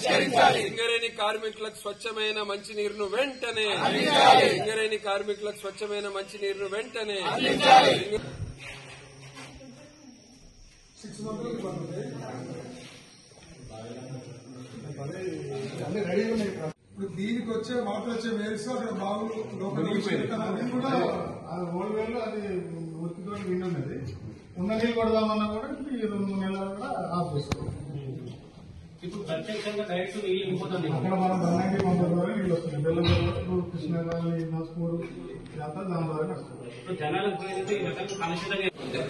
సింగరేణి కార్మికులకు స్వచ్ఛమైన మంచినీరును వెంటనే సింగరేణి కార్మికులకు స్వచ్ఛమైన మంచినీరును వెంటనే ఇప్పుడు దీనికి వచ్చే వాటర్ వచ్చే వేల్స్ అక్కడ బావులు లోపల అన్ని కూడా అది ఓల్డ్ వేలు అది ఉతితో నిండి ఉన్నది ఉన్న నీళ్ళు కొడదామన్నా కూడా ఈ రెండు మూడు నెలలు కూడా ఆపేస్తాం ఇప్పుడు ప్రత్యక్షంగా డైరెక్ట్ నీళ్ళు ఇంపోతుంది అక్కడ మనం బంగాకి పంప ద్వారా నీళ్ళు వస్తుంది బెల్లంపూరు కృష్ణగాలి నస్పూర్ ఇదంతా దాని ద్వారా వస్తుంది ఇప్పుడు జనాలకు పోయిందంటే ఈ రకంగా కలుషితంగా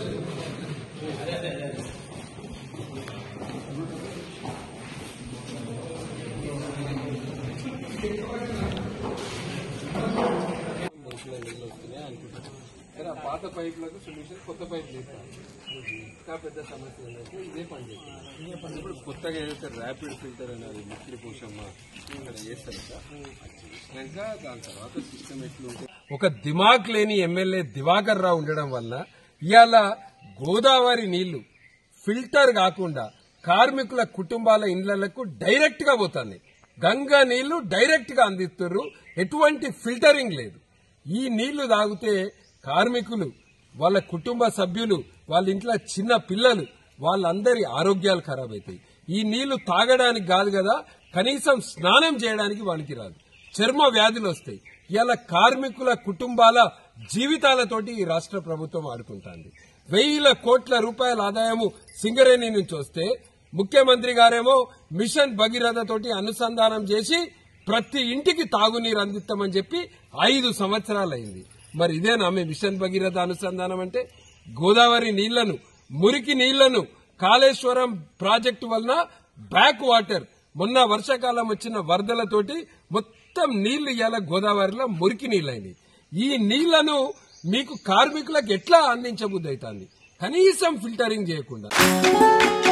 మనుషుల నీళ్ళు వస్తున్నాయి అనుకుంటున్నాం కానీ ఆ పాత పైపులకు సొల్యూషన్ కొత్త పైపులు వేస్తారు ఇంకా పెద్ద సమస్య ఏంటంటే ఇదే పని చేస్తుంది ఇప్పుడు కొత్తగా ఏదైతే ర్యాపిడ్ ఫిల్టర్ అనేది ముఖ్య పోషమ్మ ఇక్కడ చేస్తారు కదా అది చేసినాక దాని తర్వాత సిస్టమ్ ఎట్లుంటే ఒక దిమాగ్ లేని ఎమ్మెల్యే దివాకర్ రావు ఉండడం వల్ల ఇవాళ గోదావరి నీళ్లు ఫిల్టర్ కాకుండా కార్మికుల కుటుంబాల ఇండ్లకు డైరెక్ట్ గా పోతుంది గంగా నీళ్లు డైరెక్ట్ గా అందిస్తున్నారు ఎటువంటి ఫిల్టరింగ్ లేదు ఈ నీళ్లు తాగితే కార్మికులు వాళ్ళ కుటుంబ సభ్యులు వాళ్ళ ఇంట్లో చిన్న పిల్లలు వాళ్ళందరి ఆరోగ్యాలు ఖరాబ్ అవుతాయి ఈ నీళ్లు తాగడానికి కాదు కదా కనీసం స్నానం చేయడానికి వానికి రాదు చర్మ వ్యాధులు వస్తాయి ఇలా కార్మికుల కుటుంబాల జీవితాలతోటి ఈ రాష్ట్ర ప్రభుత్వం ఆడుకుంటుంది వెయ్యిల కోట్ల రూపాయల ఆదాయము సింగరేణి నుంచి వస్తే ముఖ్యమంత్రి గారేమో మిషన్ భగీరథ తోటి అనుసంధానం చేసి ప్రతి ఇంటికి తాగునీరు అందిస్తామని చెప్పి ఐదు సంవత్సరాలైంది మరి ఇదేనా మీ మిషన్ భగీరథ అనుసంధానం అంటే గోదావరి నీళ్లను మురికి నీళ్లను కాళేశ్వరం ప్రాజెక్టు వలన బ్యాక్ వాటర్ మొన్న వర్షాకాలం వచ్చిన వరదలతోటి మొత్తం నీళ్లు ఇవాళ గోదావరిలో మురికి నీళ్ళైనవి ఈ నీళ్లను మీకు కార్మికులకు ఎట్లా అందించబుద్ధి అవుతుంది కనీసం ఫిల్టరింగ్ చేయకుండా